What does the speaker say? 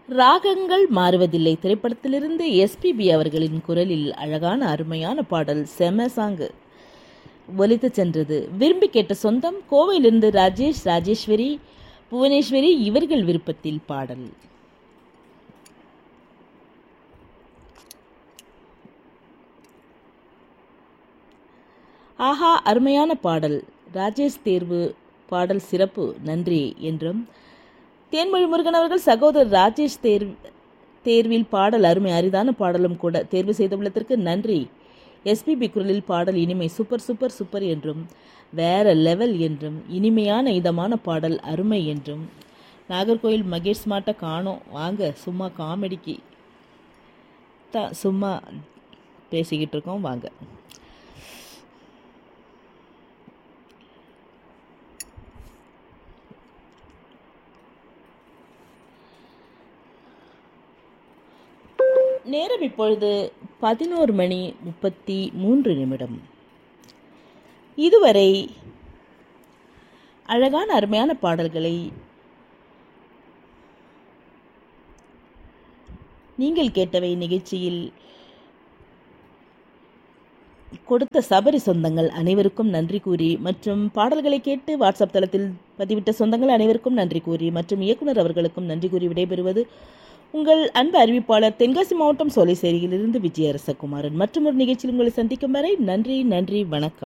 ராகங்கள் மாறுவதில்லை திரைப்படத்திலிருந்து எஸ்பிபி அவர்களின் குரலில் அழகான அருமையான பாடல் செம சாங்கு ஒலித்து சென்றது விரும்பி கேட்ட சொந்தம் கோவையிலிருந்து ராஜேஷ் ராஜேஸ்வரி புவனேஸ்வரி இவர்கள் விருப்பத்தில் பாடல் ஆஹா அருமையான பாடல் ராஜேஷ் தேர்வு பாடல் சிறப்பு நன்றி என்றும் தேன்மொழி முருகன் அவர்கள் சகோதரர் ராஜேஷ் தேர்வு தேர்வில் பாடல் அருமை அரிதான பாடலும் கூட தேர்வு செய்துள்ளதற்கு நன்றி எஸ்பிபி குரலில் பாடல் இனிமை சூப்பர் சூப்பர் சூப்பர் என்றும் வேற லெவல் என்றும் இனிமையான இதமான பாடல் அருமை என்றும் நாகர்கோயில் மகேஷ் மாட்ட காணோம் வாங்க சும்மா காமெடிக்கு தான் சும்மா பேசிக்கிட்டு இருக்கோம் வாங்க நேரம் இப்பொழுது பதினோரு மணி முப்பத்தி மூன்று நிமிடம் இதுவரை அழகான அருமையான பாடல்களை நீங்கள் கேட்டவை நிகழ்ச்சியில் கொடுத்த சபரி சொந்தங்கள் அனைவருக்கும் நன்றி கூறி மற்றும் பாடல்களை கேட்டு வாட்ஸ்அப் தளத்தில் பதிவிட்ட சொந்தங்கள் அனைவருக்கும் நன்றி கூறி மற்றும் இயக்குனர் அவர்களுக்கும் நன்றி கூறி விடைபெறுவது உங்கள் அன்பு அறிவிப்பாளர் தென்காசி மாவட்டம் சோலைசேரியிலிருந்து விஜயரசகுமாரன் மற்றும் ஒரு நிகழ்ச்சியில் உங்களை சந்திக்கும் வரை நன்றி நன்றி வணக்கம்